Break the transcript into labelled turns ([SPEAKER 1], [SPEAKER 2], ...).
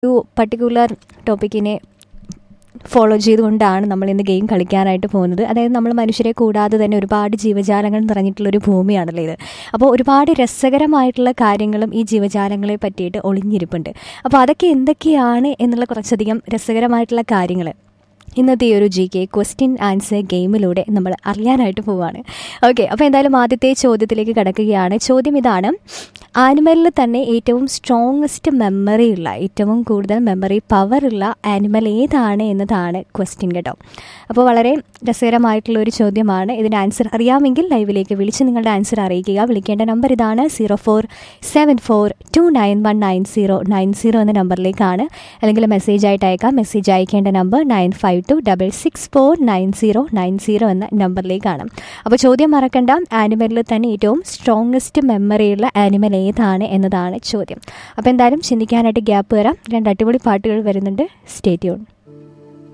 [SPEAKER 1] ഒരു particular ടോപ്പിക്കിനെ follow ചെയ്തുകൊണ്ടാണ് നമ്മൾ ഇന്ന് ഗെയിം കളിക്കാനായിട്ട് പോകുന്നത് അതായത് നമ്മൾ മനുഷ്യരെ കൂടാതെ തന്നെ ഒരുപാട് ജീവജാലങ്ങൾ നിറഞ്ഞിട്ടുള്ള ഒരു ഭൂമിയാണല്ലോ ഇത് അപ്പോൾ ഒരുപാട് രസകരമായിട്ടുള്ള കാര്യങ്ങളും ഈ ജീവജാലങ്ങളെ പറ്റിയിട്ട് ഒളിഞ്ഞിരിപ്പുണ്ട് അപ്പോൾ അതൊക്കെ എന്തൊക്കെയാണ് എന്നുള്ള കുറച്ചധികം രസകരമായിട്ടുള്ള കാര്യങ്ങൾ ഇന്നത്തെ ഈ ഒരു ജി കെ ക്വസ്റ്റ്യൻ ആൻസർ ഗെയിമിലൂടെ നമ്മൾ അറിയാനായിട്ട് പോവുകയാണ് ഓക്കെ അപ്പോൾ എന്തായാലും ആദ്യത്തെ ചോദ്യത്തിലേക്ക് കിടക്കുകയാണ് ചോദ്യം ഇതാണ് ആനിമലിൽ തന്നെ ഏറ്റവും സ്ട്രോങ്ങസ്റ്റ് മെമ്മറി ഉള്ള ഏറ്റവും കൂടുതൽ മെമ്മറി പവർ ഉള്ള ആനിമൽ ഏതാണ് എന്നതാണ് ക്വസ്റ്റ്യൻ കേട്ടോ അപ്പോൾ വളരെ രസകരമായിട്ടുള്ള ഒരു ചോദ്യമാണ് ഇതിൻ്റെ ആൻസർ അറിയാമെങ്കിൽ ലൈവിലേക്ക് വിളിച്ച് നിങ്ങളുടെ ആൻസർ അറിയിക്കുക വിളിക്കേണ്ട നമ്പർ ഇതാണ് zero four seven four two nine one nine zero nine zero എന്ന നമ്പറിലേക്കാണ് അല്ലെങ്കിൽ മെസ്സേജ് ആയിട്ട് അയക്കാം മെസ്സേജ് അയക്കേണ്ട number nine five two double six four nine zero nine zero എന്ന നമ്പറിലേക്കാണ് അപ്പോൾ ചോദ്യം മറക്കണ്ട ആനിമലിൽ തന്നെ ഏറ്റവും സ്ട്രോങ്ങസ്റ്റ് മെമ്മറിയുള്ള ആനിമൽ ഏതാണ് എന്നതാണ് ചോദ്യം അപ്പോൾ എന്തായാലും ചിന്തിക്കാനായിട്ട് ഗ്യാപ്പ് തരാം രണ്ട് അടിപൊളി പാട്ടുകൾ വരുന്നുണ്ട് സ്റ്റേ ട്യൂൺ